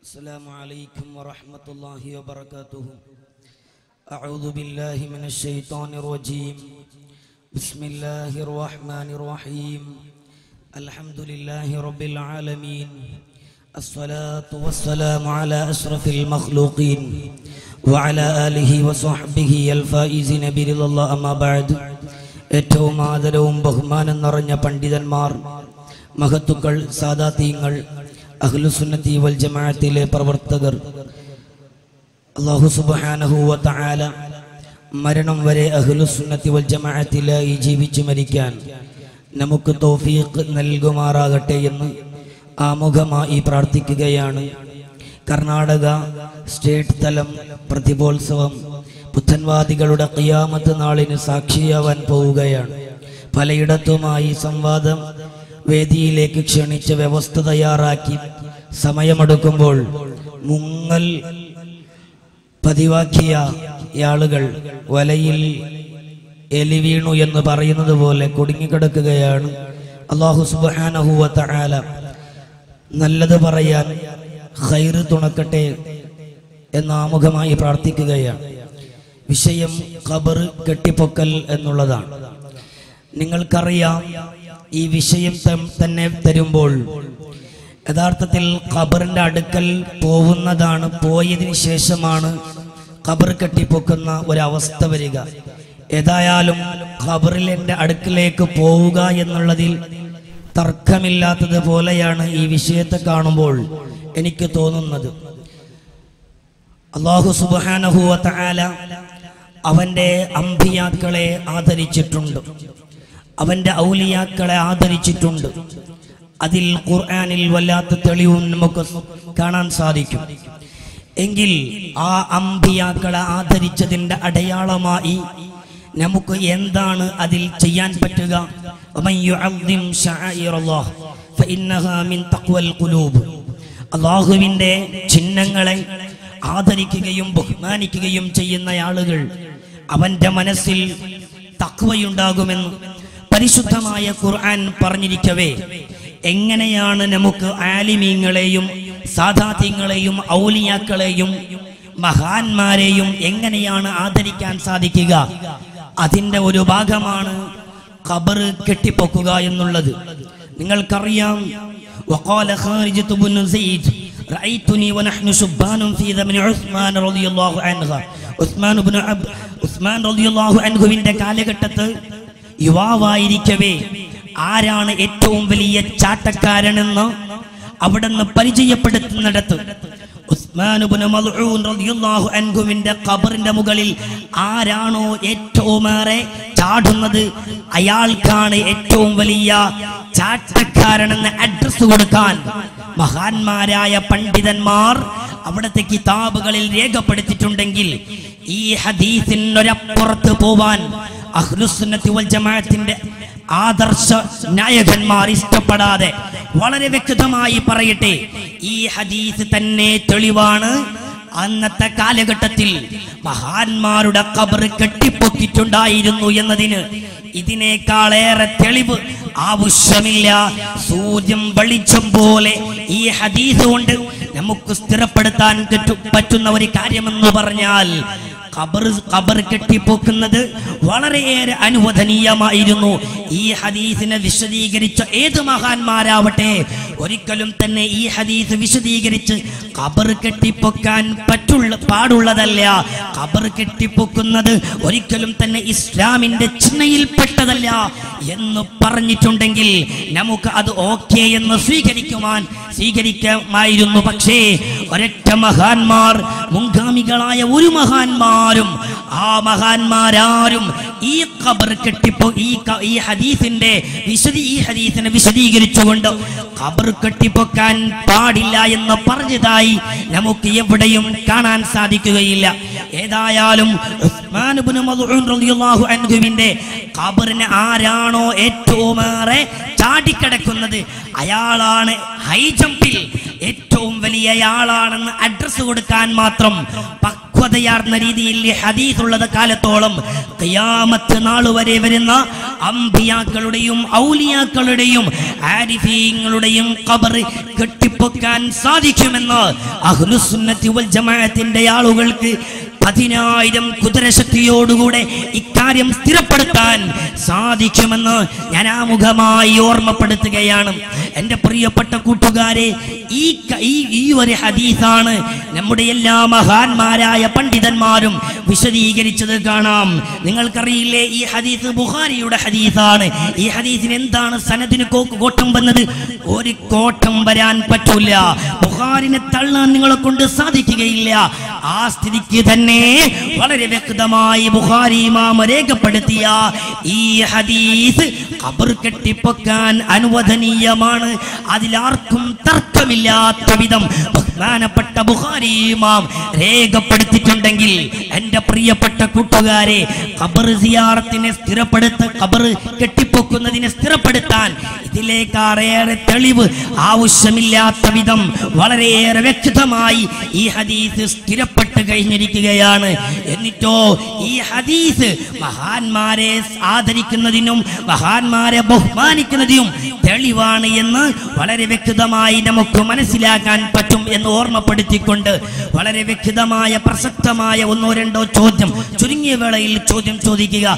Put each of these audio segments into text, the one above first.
السلام عليكم ورحمة الله وبركاته أعوذ بالله من الشيطان الرجيم بسم الله الرحمن الرحيم الحمد لله رب العالمين الصلاة والسلام على أشرف المخلوقين وعلى آله وصحبه الفائزين برضا الله أما بعد ഏറ്റവും ആദരവും ബഹുമാനം നിറഞ്ഞ പണ്ഡിതന്മാർ മഹത്തുക്കൾ സാദാത്യങ്ങൾ അഖ്ലുസുന്നത്തി വൽ ജമാഅത്തിലെ പ്രവർത്തകർ അള്ളാഹു സുബ്ഹാനഹു വ തആല മരണം വരെ അഖ്ലുസുന്നത്തി വൽ ജമാഅത്തിലായി ജീവിച്ചു മരിക്കാൻ നമുക്ക് തൗഫീഖ് നൽകുമാറാകട്ടെ എന്ന് ആമുഖമായി പ്രാർത്ഥിക്കുകയാണ് കർണാടക സ്റ്റേറ്റ് തലം പ്രതിഭോത്സവം ബുദ്ധൻവാദികളുടെ ഖിയാമത്ത് നാളിന് സാക്ഷിയാവാൻ പോവുകയാണ് പലയിടത്തുമായി സംവാദം വേദിയിലേക്ക് ക്ഷണിച്ച വ്യവസ്ഥ തയ്യാറാക്കി സമയമെടുക്കുമ്പോൾ മുങ്ങൽ പതിവാക്കിയ ആളുകൾ വലയിൽ എലി വീണു എന്ന് പറയുന്നത് പോലെ കുടുങ്ങിക്കിടക്കുകയാണ് അള്ളാഹു സുബാനഹുവ തആല നല്ലത് പറയാൻ ഖൈറ് തുണക്കട്ടെ എന്ന് ആമുഖമായി പ്രാർത്ഥിക്കുകയാണ് വിഷയം ഖബർ കെട്ടിപ്പൊക്കൽ എന്നുള്ളതാണ് നിങ്ങൾക്കറിയാം ഈ വിഷയം ത- തന്നെ തരുമ്പോൾ യഥാർത്ഥത്തിൽ ഖബറിന്റെ അടുക്കൽ പോകുന്നതാണ് പോയതിനു ശേഷമാണ് ഖബർ കെട്ടിപ്പൊക്കുന്ന ഒരവസ്ഥ വരിക ഏതായാലും ഖബറിൽ എൻ്റെ അടുക്കിലേക്ക് പോവുക എന്നുള്ളതിൽ തർക്കമില്ലാത്തത് പോലെയാണ് ഈ വിഷയത്തെ കാണുമ്പോൾ എനിക്ക് തോന്നുന്നത് അള്ളാഹു സുബാനഹുവ തആല അവന്റെ അമ്പിയാക്കളെ ആദരിച്ചിട്ടുണ്ട് അവന്റെ ഔലിയാക്കളെ ആദരിച്ചിട്ടുണ്ട് അതിൽ ഖുർആനിൽ വല്ലാത്ത തെളിവും നമുക്ക് കാണാൻ സാധിക്കും എങ്കിൽ ആ അമ്പിയാക്കളെ ആദരിച്ചതിന്റെ അടയാളമായി നമുക്ക് എന്താണ് അതിൽ ചെയ്യാൻ പറ്റുക ومن يعظم شعائر الله فإنها من تقوى القلوب അള്ളാഹുവിന്റെ ചിഹ്നങ്ങളെ ആദരിക്കുകയും ബഹുമാനിക്കുകയും ചെയ്യുന്ന ആളുകൾ അവന്റെ മനസ്സിൽ തക്വയുണ്ടാകുമെന്ന് പരിശുദ്ധമായ ഖുർആൻ പറഞ്ഞിരിക്കവേ എങ്ങനെയാണ് നമുക്ക് ആലിമീങ്ങളെയും സാധാത്യങ്ങളെയും ഔലിയാക്കളെയും മഹാന്മാരെയും എങ്ങനെയാണ് ആദരിക്കാൻ സാധിക്കുക അതിന്റെ ഒരു ഭാഗമാണ് ഖബർ കെട്ടിപ്പൊക്കുക എന്നുള്ളത് നിങ്ങൾക്കറിയാം وقال خارجة بن زيد رأيتني ونحن شبان في زمن عثمان رضي الله عنه ഉസ്മാൻ ബിൻ അബ് ഉസ്മാൻ റളിയല്ലാഹു അൻഹുവിന്റെ കാലഘട്ടത്ത് യുവാവായിരിക്കവേ ആരാണ് ഏറ്റവും വലിയ ചാട്ടക്കാരനെന്ന് അവിടുന്ന് പരിചയപ്പെടുത്തുന്നിടത്ത് ഉസ്മാൻ ഇബ്നു മൽഊൻ റളിയല്ലാഹു അൻഹുവിന്റെ ഖബറിന്റെ മുകളിൽ ആരാണോ ഏറ്റവുമേറെ ചാടുന്നത് അയാൾക്കാണ് ഏറ്റവും വലിയ ചാട്ടക്കാരനെന്ന് അഡ്രസ് കൊടുക്കാൻ മഹാന്മാരായ പണ്ഡിതന്മാർ അവിടുത്തെ കിതാബുകളിൽ രേഖപ്പെടുത്തിയിട്ടുണ്ടെങ്കിൽ ഈ ഹദീസിനൊരപ്പുറത്ത് പോവാൻ അഹ്ലുസുന്നത്തി വൽ ജമാഅത്തിന്റെ ആദർശ നായകന്മാർ ഇഷ്ടപ്പെടാതെ വളരെ വ്യക്തമായി പറയട്ടെ ഈ ഹദീസ് തന്നെ തെളിവാണ് അന്നത്തെ കാലഘട്ടത്തിൽ മഹാന്മാരുടെ കബർ കെട്ടിപ്പൊക്കിയിട്ടുണ്ടായിരുന്നു എന്നതിന് ഇതിനേക്കാളേറെ തെളിവ് ആവശ്യമില്ല സൂര്യൻ വെളിച്ചം പോലെ ഈ ഹദീസ് കൊണ്ട് നമുക്ക് സ്ഥിരപ്പെടുത്താൻ പറ്റു- പറ്റുന്ന ഒരു കാര്യമെന്ന് പറഞ്ഞാൽ ഖബർ ഖബർ കെട്ടിപ്പൊക്കുന്നത് വളരെയേറെ അനുവദനീയമായിരുന്നു ഈ ഹദീസിനെ വിശദീകരിച്ച ഏത് മഹാന്മാരാവട്ടെ ഒരിക്കലും തന്നെ ഈ ഹദീസ് വിശദീകരിച്ച് ഖബർ കെട്ടിപ്പൊക്കാൻ പറ്റുള്ള പാടുള്ളതല്ല ഖബർ കെട്ടിപ്പൊക്കുന്നത് ഒരിക്കലും തന്നെ ഇസ്ലാമിന്റെ ചിഹ്നയിൽപ്പെട്ടതല്ല എന്ന് പറഞ്ഞിട്ടുണ്ടെങ്കിൽ നമുക്ക് അത് ഓക്കെ എന്ന് സ്വീകരിക്കുവാൻ സ്വീകരിക്കാമായിരുന്നു പക്ഷേ ഒരൊറ്റ മഹാന്മാർ മുൻഗാമികളായ ഒരു മഹാന്മാരും ആ മഹാന്മാരാരും ഈ ഖബർ കെട്ടിപ്പോ ഈ ക- ഈ ഹദീസിന്റെ വിശദീ ഈ ഹദീസിനെ വിശദീകരിച്ചുകൊണ്ട് ഖബർ കെട്ടിപ്പൊക്കാൻ പാടില്ല എന്ന് പറഞ്ഞതായി നമുക്ക് എവിടെയും കാണാൻ സാധിക്കുകയില്ല ഏതായാലും ഉസ്മാൻ ഇബ്നു മദ്ഊൻ റളിയല്ലാഹു അൻഹുവിന്റെ ഖബറിന് ആരാണോ ഏറ്റവുമേറെ ചാടിക്കിടക്കുന്നത് അയാളാണ് ഹൈ ജമ്പിൽ ഏറ്റവും വലിയ ആളാണെന്ന് അഡ്രസ് കൊടുക്കാൻ മാത്രം പക്വത പക്വതയാർന്ന രീതിയിൽ ഈ ഹദീസ് ഉള്ളത് കാലത്തോളം ഖിയാമത്ത് നാൾ വരെ വരുന്ന അമ്പിയാക്കളുടെയും ഔലിയാക്കളുടെയും ആരിഫീങ്ങളുടെയും ഖബർ കെട്ടിപ്പൊക്കാൻ സാധിക്കുമെന്ന് അഹ്ലുസുന്നത്തി വൽ ജമാഅത്തിന്റെ ആളുകൾക്ക് പതിനായിരം കുതിരശക്തിയോടുകൂടെ ഇക്കാര്യം സ്ഥിരപ്പെടുത്താൻ സാധിക്കുമെന്ന് ഞാൻ ആമുഖമായി ഓർമ്മപ്പെടുത്തുകയാണ് എൻ്റെ പ്രിയപ്പെട്ട കൂട്ടുകാരെ ഈ ക- ഈ ഈ ഒരു ഹദീസാണ് നമ്മുടെ എല്ലാ മഹാന്മാരായ പണ്ഡിതന്മാരും വിശദീകരിച്ചത് കാണാം നിങ്ങൾക്കറിയില്ലേ ഈ ഹദീസ് ബുഖാരിയുടെ ഹദീസാണ് ഈ ഹദീസിന് എന്താണ് സനദിന് കോ- കോട്ടം വന്നത് ഒരു കോട്ടം വരാൻ പറ്റൂല ബുഖാരിനെ തള്ളാൻ നിങ്ങളെ കൊണ്ട് സാധിക്കുകയില്ല ആ സ്ഥിതിക്ക് തന്നെ വളരെ വ്യക്തമായി ബുഖാരി ഇമാം രേഖപ്പെടുത്തിയ ഈ ഹദീസ് ഖബർ കെട്ടിപ്പൊക്കാൻ അനുവദനീയമാണ് അതിലാർക്കും തർക്കമില്ലാത്ത വിധം ബഹുമാനപ്പെട്ട ബുഖാരി ഇമാം രേഖപ്പെടുത്തിയിട്ടുണ്ടെങ്കിൽ എൻ്റെ പ്രിയപ്പെട്ട കൂട്ടുകാരെ ഖബർ സിയാറത്തിനെ സ്ഥിരപ്പെടുത്ത ഖബർ കെട്ടിപ്പൊക്കുന്നതിനെ സ്ഥിരപ്പെടുത്താൻ ഇതിലേക്കാറേറെ തെളിവ് ആവശ്യമില്ലാത്ത വിധം വളരെയേറെ വ്യക്തമായി ഈ ഹദീസ് സ്ഥിരപ്പെട്ട് കഴിഞ്ഞിരിക്കുകയാണ് എന്നിട്ടോ ഈ ഹദീസ് മഹാന്മാരെ ആദരിക്കുന്നതിനും മഹാന്മാരെ ബഹുമാനിക്കുന്നതിനും തെളിവാണ് എന്ന് വളരെ വ്യക്തമായി നമുക്ക് മനസ്സിലാക്കാൻ പറ്റും എന്ന് ഓർമ്മപ്പെടുത്തിക്കൊണ്ട് വളരെ വ്യക്തമായ പ്രസക്തമായ ഒന്നോ രണ്ടോ ചോദ്യം ചുരുങ്ങിയ വേളയിൽ ചോദ്യം ചോദിക്കുക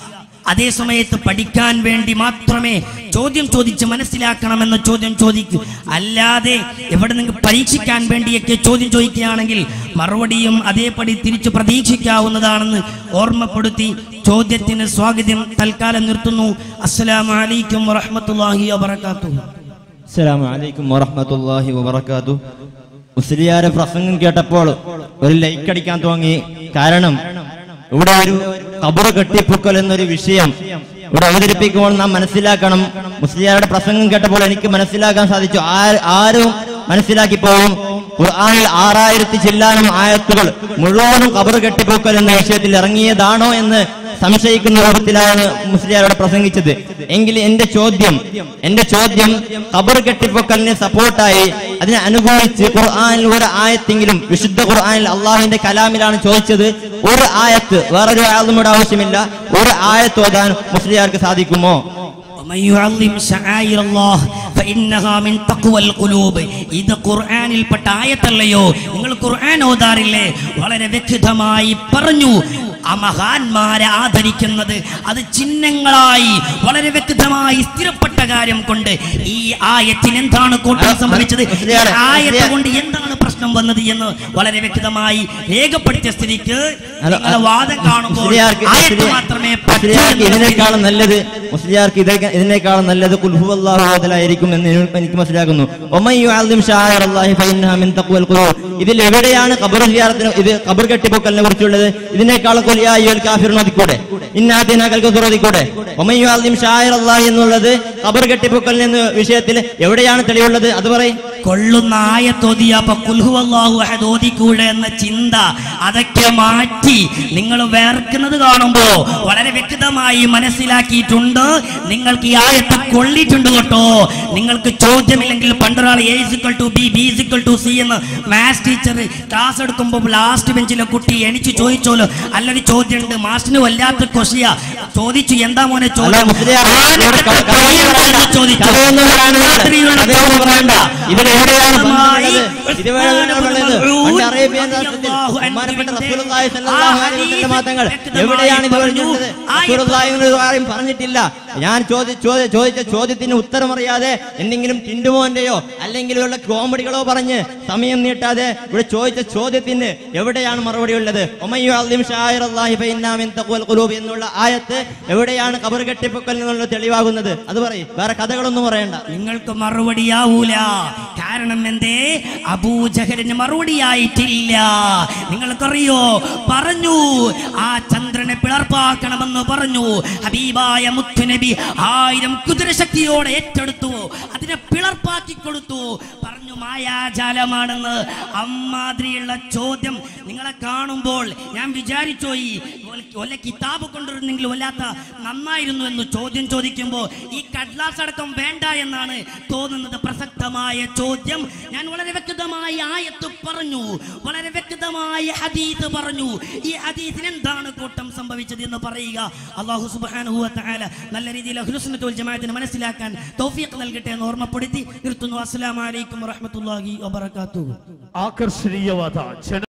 അതേ സമയത്ത് പഠിക്കാൻ വേണ്ടി മാത്രമേ ചോദ്യം ചോദിച്ച് മനസ്സിലാക്കണമെന്ന ചോദ്യം ചോദിക്കൂ അല്ലാതെ എവിടെ നിങ്ങൾ പരീക്ഷിക്കാൻ വേണ്ടിയൊക്കെ ചോദ്യം ചോദിക്കുകയാണെങ്കിൽ മറുപടിയും അതേപടി തിരിച്ചു പ്രതീക്ഷിക്കാവുന്നതാണെന്ന് ഓർമ്മപ്പെടുത്തി ചോദ്യത്തിന് സ്വാഗതം തൽക്കാലം നിർത്തുന്നു അസ്സലാമു അലൈക്കും വറഹ്മത്തുള്ളാഹി വബറകാതുഹു അസ്സലാമു അലൈക്കും വറഹ്മത്തുള്ളാഹി വബറകാതു മുസ്ലിയാരെ പ്രസംഗം കേട്ടപ്പോൾ ഒരു ലൈക്ക് അടിക്കാൻ തോന്നി കാരണം ഇവിടെ ഒരു കബർ കെട്ടിപ്പൊക്കൽ എന്നൊരു വിഷയം ഇവിടെ അവതരിപ്പിക്കുമ്പോൾ നാം മനസ്സിലാക്കണം മുസ്ലിയാരുടെ പ്രസംഗം കേട്ടപ്പോൾ എനിക്ക് മനസ്സിലാക്കാൻ സാധിച്ചു ആ- ആരും മനസ്സിലാക്കി പോകും ഖുർആനിൽ ആറായിരത്തി ചില്ലാനം ആയത്തുകൾ മുഴുവനും കബർ കെട്ടിപ്പൊക്കൽ എന്ന വിഷയത്തിൽ ഇറങ്ങിയതാണോ എന്ന് സംശയിക്കുന്ന രൂപത്തിലാണ് മുസ്ലിയാരോട് പ്രസംഗിച്ചത് എങ്കിൽ എന്റെ ചോദ്യം എന്റെ ചോദ്യം ഖബർ കെട്ടിപ്പൊക്കലിനെ സപ്പോർട്ടായി അതിനെ അനുകൂലിച്ച് ഖുർആനിൽ ഒരു ആയത്തെങ്കിലും വിശുദ്ധ ഖുർആനിൽ അള്ളാഹുവിന്റെ കലാമിലാണ് ചോദിച്ചത് ഒരു ആയത്ത് വേറൊരു ആളുടെ ആവശ്യമില്ല ഒരു ആയത്ത് ഓതാൻ മുസ്ലിയാർക്ക് സാധിക്കുമോ ومن يعظم شعائر الله فإنها من تقوى القلوب ഇത് ഖുർആനിൽപ്പെട്ട ആയത്തല്ലയോ നിങ്ങൾ ഖുർആൻ ഓതാറില്ലേ വളരെ വ്യക്തമായി പറഞ്ഞു ആ മഹാന്മാരെ ആദരിക്കുന്നത് അത് ചിഹ്നങ്ങളായി വളരെ വ്യക്തമായി സ്ഥിരപ്പെട്ട കാര്യം കൊണ്ട് ഈ ആയത്തിന് എന്താണ് കോട്ടം സംഭവിച്ചത് ഈ ആയത്ത് കൊണ്ട് എന്താണ് പ്രശ്നം വന്നത് എന്ന് വളരെ വ്യക്തമായി രേഖപ്പെടുത്തിയ സ്ഥിതിക്ക് നിങ്ങളുടെ വാദം കാണുമ്പോൾ മുസ്ലിയാർക്ക് ആയത്ത് മുസ്ലിയാ- മാത്രമേ പറ്റൂ മുസ്ലിയാർക്ക് എന്നുള്ള ഇതിനേക്കാളും നല്ലത് മുസ്ലിയാർക്ക് ഇതൊക്കെ ഇതിനേക്കാളും നല്ലത് കുൽഹുവല്ലാഹു ആയിരിക്കും എന്ന് എനിക്ക് എനിക്ക് മനസ്സിലാക്കുന്നു ഒമൻ യുഅദ്ദിം ശആയിറല്ലാഹി ഫഇന്നഹാ മിൻ തഖ്വൽ ഖുലൂബ് ഇതിൽ എവിടെയാണ് ഖബർ സിയാറത്തിന് ഇത് ഖബർ കെട്ടിപ്പൊക്കലിനെ കുറിച്ചുള്ളത് ഇതിനേക്കാളും ഖുൽ യാ അയ്യുൽ കാഫിറൂൻ ഓതിക്കൂടെ ഇന്നാതിനാ കൽക്കസുർ ഓതിക്കൂടെ ഒമൻ യുഅദ്ദിം ശആയിറല്ലാഹി എന്നുള്ളത് ഖബർ കെട്ടിപ്പൊക്കലിന് എന്ന വിഷയത്തിൽ എവിടെയാണ് തെളിവുള്ളത് അത് പറയും കൊള്ളുന്ന ആയത്തോതിയ അപ്പൊ കുൽഹുവല്ലാഹു അഹദ് ഓതിക്കൂടെ എന്ന ചിന്ത അതൊക്കെ മാറ്റി നിങ്ങൾ വേർക്കുന്നത് കാണുമ്പോ വളരെ വ്യക്തമായി മനസ്സിലാക്കിയിട്ടുണ്ട് നിങ്ങൾക്ക് ഈ ആയത്തെ കൊള്ളിയിട്ടുണ്ട് കേട്ടോ നിങ്ങൾക്ക് ചോദ്യമില്ലെങ്കിൽ പണ്ടൊരാൾ A is equal to B B is equal to C എന്ന് മാത്സ് ടീച്ചർ ക്ലാസ് എടുക്കുമ്പോൾ ലാസ്റ്റ് ബെഞ്ചിലെ കുട്ടി എനിക്ക് ചോദിച്ചോലോ അല്ലൊരു ചോദ്യമുണ്ട് മാസ്റ്ററിന് വല്ലാത്ത കൊശിയ ചോദിച്ചു എന്താ മോനെ അല്ല, മുസ്ലിയാർ, ഇവിടെ ക- ക- ചോദിച്ചു ചോദിച്ചു കഥയൊന്നും പറയാനില്ല. രാത്രിയിലുള്ള കഥയൊന്നും പറയണ്ട. ഇവിടെ എവിടെയാണ് വ്യക്തമായി ബന്ധമുള്ളത്? ഇതുവരെയാണ് ഉള്ളത്. പണ്ട് അറേബ്യൻ രാഷ്ട്രത്തിൽ ബഹുമാനപ്പെട്ട റസൂലുള്ളാഹി സ്വല്ലല്ലാഹു അലൈഹി വസല്ലം തങ്ങൾ എവിടെയാണ് ഇത് പറഞ്ഞത് റസൂലുള്ളാഹി ഒരു കാര്യം പറഞ്ഞിട്ടില്ല ഞാൻ ചോദി ചോദി- ചോദിച്ച ചോദ്യത്തിന് ഉത്തരം അറിയാതെ എന്തെങ്കിലും ടിൻഡുമോന്റെയോ അല്ലെങ്കിൽ ഉള്ള കോമഡികളോ പറഞ്ഞ് സമയം നീട്ടാതെ ഇവിടെ ചോദിച്ച ചോദ്യത്തിന് എവിടെയാണ് മറുപടി ഉള്ളത് ഒമയ്യു അള്ളിം ഷായിറല്ലാഹി ഫഇന്നാ മിൻ തഖ്വൽ ഖുലൂബ് എന്നുള്ള ആയത്ത് എവിടെയാണ് കബർ കെട്ടിപ്പൊക്കൽ എന്നുള്ള തെളിവാകുന്നത് അത് പറയും വേറെ കഥകളൊന്നും പറയണ്ട നിങ്ങൾക്ക് മറുപടിയാവൂല കാരണം എന്തേ അബൂജഹലിന് മറുപടിയായിട്ടില്ല നിങ്ങൾക്കറിയോ പറഞ്ഞു ആ ചന്ദ്രനെ പിളർപ്പാക്കണമെന്ന് പറഞ്ഞു ഹബീബായ മുത്തുനബി ആയിരം കുതിരശക്തിയോടെ ഏറ്റെടുത്തു അതിനെ പിളർപ്പാക്കി കൊടുത്തു പറഞ്ഞു മായാജാലമാണെന്ന് അമ്മാതിരിയുള്ള ചോദ്യം നിങ്ങളെ കാണുമ്പോൾ ഞാൻ വിചാരിച്ചോ ഈ വല്ല കിതാബ് കൊണ്ടുവരുന്നെങ്കിൽ വല്ലാത്ത നന്നായിരുന്നു എന്ന് ചോദ്യം ചോദിക്കുമ്പോൾ ഈ കഡ്ലാസ് അടക്കം വേണ്ട എന്നാണ് തോന്നുന്നത് പ്രസക്തമായ ചോദ്യം ഞാൻ വളരെ വ്യക്തമായ ആയത്ത് പറഞ്ഞു വളരെ വ്യക്തമായ ഹദീത്ത് പറഞ്ഞു ഈ ഹദീസിന് എന്താണ് കൂട്ടം സംഭവിച്ചത് എന്ന് പറയുക അള്ളാഹു സുബ്ഹാനഹു വ തആല നല്ല രീതിയിൽ അഹ്ലുസുന്നത്ത് വൽ ജമാഅത്തിന് മനസ്സിലാക്കാൻ തൗഫീഖ് നൽകട്ടെ എന്ന് ഓർമ്മപ്പെടുത്തി നിർത്തുന്നു അസ്സലാമു അലൈക്കും വറഹ്മത്തുള്ളാഹി വബറകാതുഹു ആകർഷണീയവാದ ಜನ